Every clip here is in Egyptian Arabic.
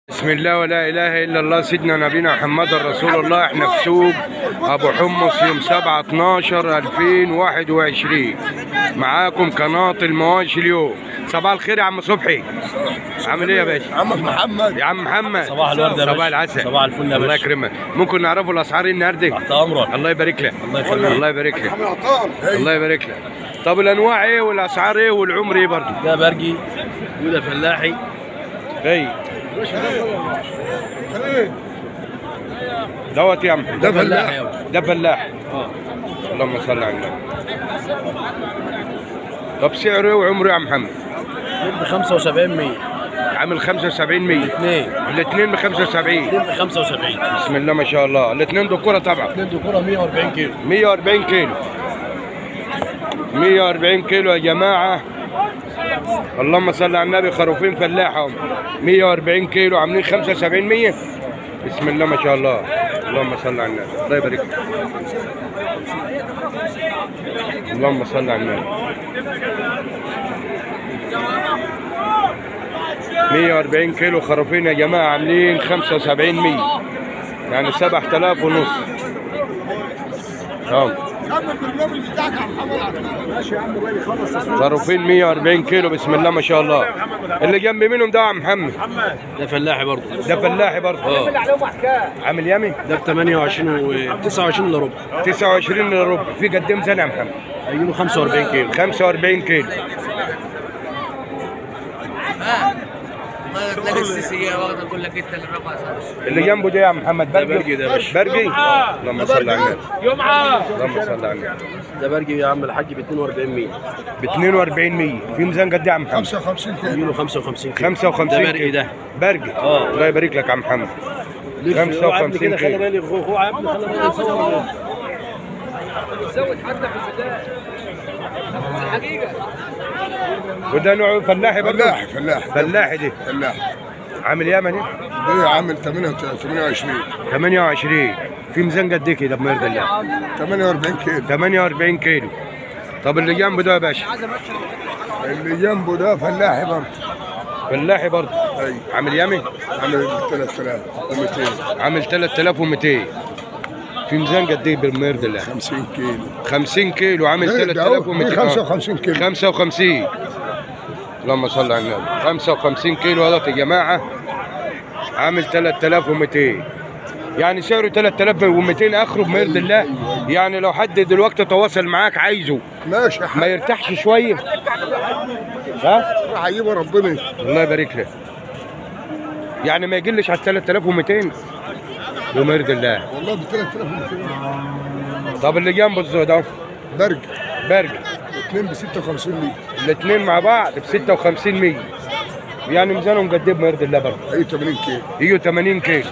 بسم الله ولا اله الا الله سيدنا نبينا محمد رسول الله احنا في سوق ابو حمص يوم 7 12 2021 معاكم قناه المواشي اليوم صباح الخير يا عم صبحي عامل ايه يا باشا عمك محمد يا عم محمد صباح الورد يا صباح باشا. العسل صباح الفل يا الله باشا. يكرمك ممكن نعرفوا الاسعار إيه النهارده تحت امرك الله يبارك لك الله يخليك. الله يبارك لك الله يبارك لك طب الانواع ايه والاسعار ايه والعمر ايه برضه ده برجي وده فلاحي اي دوت يا عم ده فلاحي فلاح يابا. ده فلاح اه اللهم صل على النبي طب سعره ايه وعمره يا عم محمد ب 75 100 عامل 75 100 اثنين الاثنين ب 75 اثنين ب 75 بسم الله ما شاء الله الاثنين دكوره طبعا اثنين دكوره 140 كيلو 140 كيلو 140 كيلو يا جماعه اللهم صل على النبي خروفين فلاحه هم 140 كيلو عاملين 75 100 بسم الله ما شاء الله اللهم صل على النبي الله يبارك لك. اللهم صل على النبي 140 كيلو خروفين يا جماعه عاملين 75 100 يعني 7000 ونص تمام كمل البرنامج بتاعك يا محمد خروفين 140 كيلو بسم الله ما شاء الله اللي جنب منهم ده يا عم محمد ده فلاحي برضه ده فلاحي برضه اه عامل يامي ده ب 28 و 29 الا ربع 29 الا ربع في قدام سنه يا محمد هيجيله 45 كيلو 45 كيلو ما تلاقي السيسية واخدة كل لك انت اللي رفع صوتك. اللي جنبه ده يا محمد ده برجي برجي ده يا باشا. برجي اللهم صل على النبي اللهم صل على النبي ده برجي يا عم الحاج ب 42 100 ب 42 100 في ميزان قد ايه يا عم محمد 55 كيلو هيجيله 55 كيلو 55 ده برجي كيلو ده برجي اه. الله يبارك لك يا عم محمد لف. 55 هو عبد كده خلي كيلو. بالي هو هو عبد خلي بالي يصور وده نوع فلاحي برضه فلاح فلاح فلاحي دي فلاح عامل ياما دي ده عامل 28 28 في ميزان قد ايه كده بما يرضي الله 48 كيلو 48 كيلو طب اللي جنبه ده يا باشا اللي جنبه ده فلاحي برضه فلاحي برضه اي عامل يامي عامل 3200 عامل 3200 في ميزان قد ايه بما يرضي الله 50 كيلو 50 كيلو عامل ده- ده هو 3200 55 كيلو. 55 اللهم صل على النبي 55 كيلو هذا يا جماعه عامل 3200 يعني سعره 3200 اخره بما يرضي الله يعني لو حد دلوقتي تواصل معاك عايزه ماشي يا ما حاج يرتاحش شويه ها راح اجيبه ربنا الله يبارك لك يعني ما يقلش على 3200 بما يرضي الله والله ب 3200 طب اللي جنبه الزود اهو برج برج اثنين ب 56 ليه الاثنين مع بعض ب 56 100 يعني ميزانهم قد ايه بما يرضي الله برضه اي 80 كيلو يجوا 80 كيلو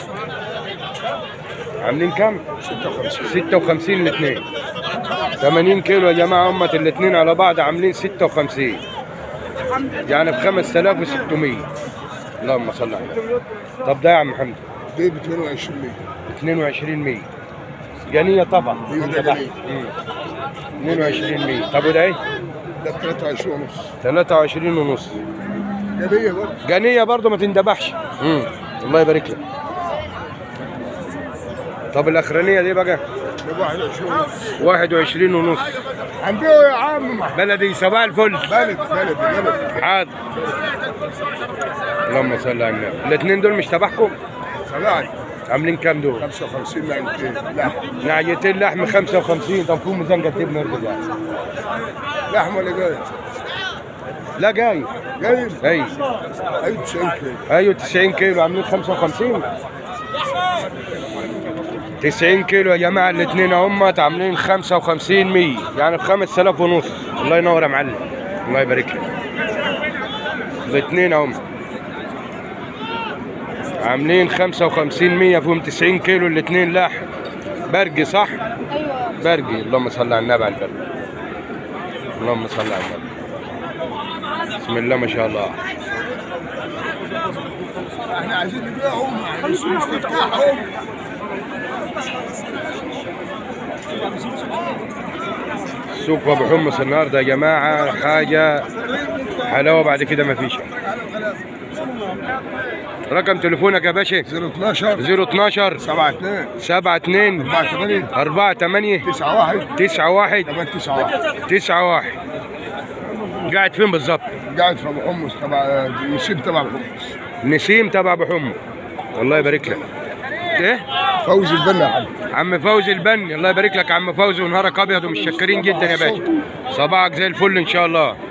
عاملين كام؟ 56 56 الاثنين 80 كيلو يا جماعه هم الاثنين على بعض عاملين 56 يعني ب 5600 اللهم صل على النبي طب ده يا عم محمد ده ب 22 ليه 22 100 جنيه طبعا ايوه ده جنيه. مم. 22 100 طب وده ايه؟ ده ب 23 ونص 23 ونص جديه برضه جنيه برضه ما تندبحش امم الله يبارك لك طب الاخرانيه دي بقى ده ب 21 ونص 21 ونص عنديه يا عم بلدي صباح الفل بلد بلد بلد حاضر اللهم صل على النبي الاثنين دول مش تبعكم سبعة عاملين كام دول 55 لعنتين لحم نعيتين لحم 55 طب فيهم ميزان قد ايه بنرجع يعني لحم ولا جاي؟ لا جاي جاي اي اي 90 كيلو ايوه 90 كيلو عاملين 55 90 كيلو يا جماعه الاثنين هم عاملين 55 100 يعني ب 5000 ونص الله ينور يا معلم الله يبارك لك الاثنين هم عاملين 55 100 فيهم 90 كيلو الاثنين لحم برجي صح؟ ايوه برجي اللهم صل على النبي على البرجي اللهم صل على النبي بسم الله ما شاء الله احنا عايزين نبيعهم عايزين نفتحهم سوق ابو حمص النهارده يا جماعه حاجه حلاوه بعد كده ما فيش رقم تليفونك يا باشا 012 012 72 72 48 48 91 91 891 91 قاعد فين بالظبط؟ قاعد في ابو حمص تبع نسيب تبع ابو حمص نسيم تبع ابو حمو الله يبارك لك ايه فوزي البنا يا حاج عم فوزي البني الله يبارك لك يا عم فوزي ونهارك ابيض ومتشكرين جدا يا باشا صباحك زي الفل ان شاء الله